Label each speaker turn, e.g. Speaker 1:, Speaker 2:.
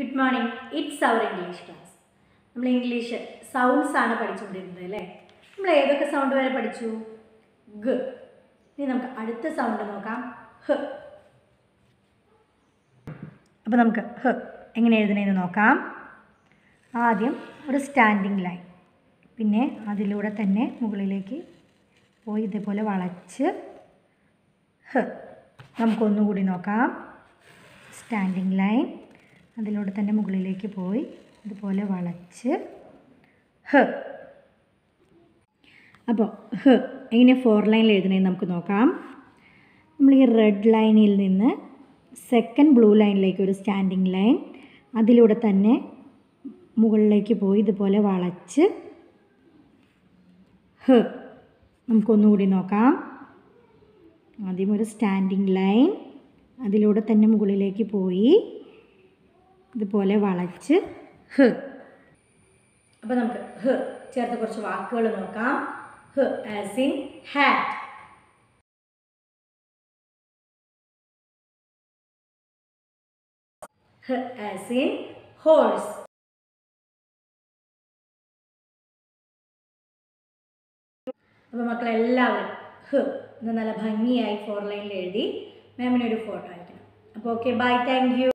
Speaker 1: good morning it's our English class നമ്മൾ English sounds ആണ് പഠിച്ചുകൊണ്ടിരുന്നത് അല്ലേ നമ്മൾ ഏതൊക്കെ സൗണ്ട് വരെ പഠിച്ചു ഗ ഇനി നമുക്ക് അടുത്ത സൗണ്ട് നോക്കാം ഹ് അപ്പോൾ നമുക്ക് ഹ് എങ്ങനെ എഴുതണേന്ന് നോക്കാം ആദ്യം ഒരു സ്റ്റാൻഡിങ് ലൈൻ പിന്നെ അതിലൂടെ തന്നെ മുകളിലേക്ക് പോയി ഇതേപോലെ വളച്ച് ഹ് നമുക്കൊന്നുകൂടി നോക്കാം സ്റ്റാൻഡിങ് ലൈൻ അതിലൂടെ തന്നെ മുകളിലേക്ക് പോയി ഇതുപോലെ വളച്ച് ഹ് അപ്പോൾ ഹ് എങ്ങനെ ഫോർ ലൈനിൽ എഴുതണേന്ന് നമുക്ക് നോക്കാം നമ്മൾ ഈ റെഡ് ലൈനിൽ നിന്ന് സെക്കൻഡ് ബ്ലൂ ലൈനിലേക്ക് ഒരു സ്റ്റാൻഡിങ് ലൈൻ അതിലൂടെ തന്നെ മുകളിലേക്ക് പോയി ഇതുപോലെ വളച്ച് ഹ് നമുക്കൊന്നുകൂടി നോക്കാം ആദ്യം ഒരു സ്റ്റാൻഡിങ് ലൈൻ അതിലൂടെ തന്നെ മുകളിലേക്ക് പോയി ഇതുപോലെ വളച്ച് ഹ് അപ്പോൾ നമുക്ക് ഹ് ചേർത്ത് കുറച്ച് വാക്കുകൾ നോക്കാം h as in hat h as in horse അപ്പോൾ മക്കളെല്ലാവരും ഹ് എന്ന് നല്ല ഭംഗിയായി ഫോർ ലൈനിൽ എഴുതി മാമിനൊരു ഫോട്ടോ അയക്കണം അപ്പോൾ ഓക്കെ ബൈ താങ്ക് യു